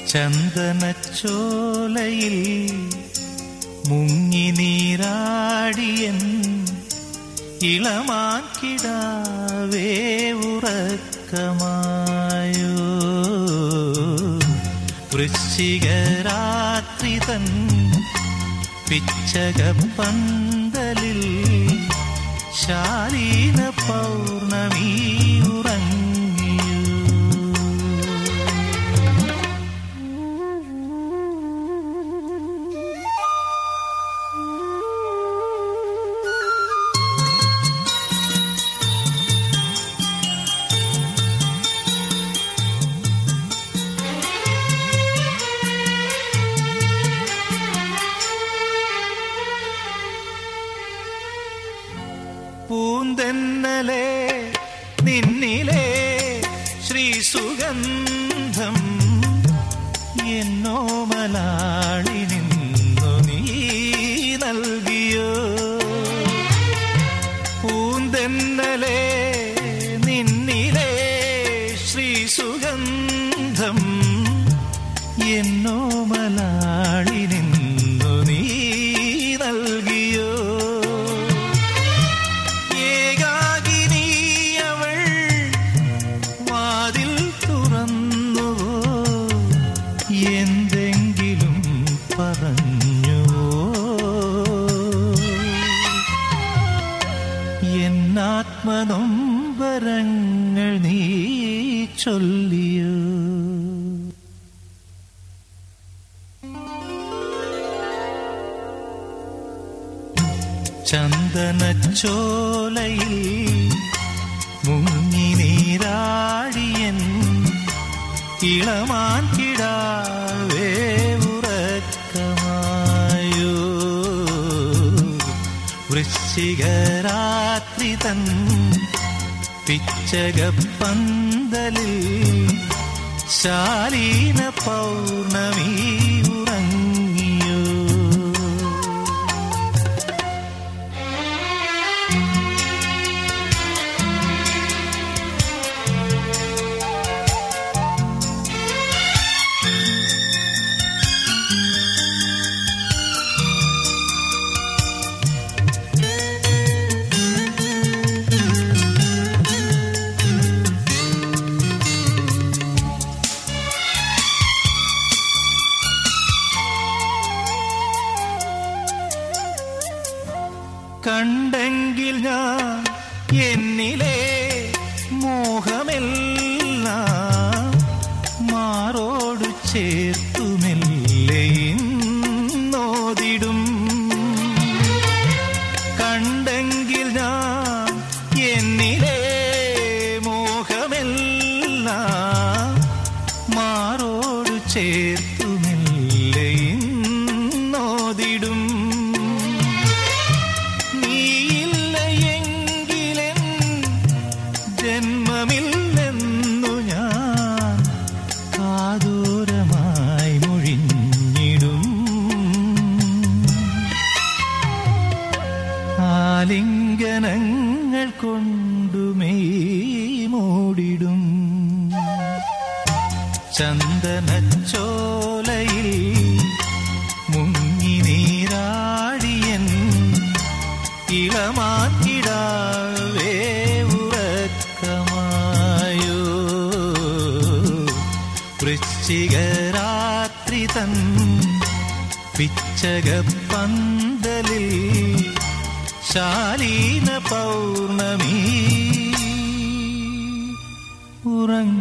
ചന്ദനച്ചോലയിൽ മുങ്ങി നീരാടിയൻ ഇളമാക്കിടാവേ ഉറക്കമായോ വൃശ്ചികരാത്രി തൻ പിച്ചകപ്പന്തലിൽ ശാലീന പൗർണമി ഉറങ്ങിയോ പൂന്തെന്നലെ നിന്നിലെ ശ്രീസുഗന്ധം എന്നോ മലാളി നിന്നു നീ നൽകിയോ പൂന്തെന്നലെ നിന്നിലെ ശ്രീസുഗന്ധം എന്നോ മലാളി നിന്നു നീ നൽകിയോ ഏകാകിനി അവൾ വാതിൽ തുറന്നുവോ എന്തെങ്കിലും പറഞ്ഞുവോ എന്നാത്മനൊമ്പരങ്ങൾ നീ ചൊല്ലിയോ ചന്ദനച്ചോലയിൽ മുങ്ങി നീരാടിയൻ ഇളമാൻ കിടാവേ ഉറക്കമായോ വൃശ്ചികരാത്രി തൻ പിച്ചകപ്പന്തലിൽ ശാലീന പൗർണമി ഉറങ്ങിയോ കണ്ടെങ്കിൽ ഞാൻ എന്നിലെ മോഹമെല്ലാം മാറോട് ചേർത്തുമെല്ലേ നോതിടും കണ്ടെങ്കിൽ ഞാൻ എന്നിലെ മോഹമെല്ലാം മാറോട് ചേർത്തുമെല്ലേ നോതിടും നീയില്ല എങ്കിലെൻ ജന്മമില്ലെന്നു ഞാൻ കാതൂരമായി മൊഴിഞ്ഞിടും ആലിംഗനങ്ങൾ കൊണ്ടുമേ മൂടിടും ചന്ദനച്ചോലയിൽ മുങ്ങി നീരാടിയൻ ഇളമാക്കിടാവേ ഉറക്കമായോ വൃശ്ചികരാത്രി തൻ പിച്ചകപ്പന്തലിൽ ശാലീന പൗർണമി ഉറങ്ങ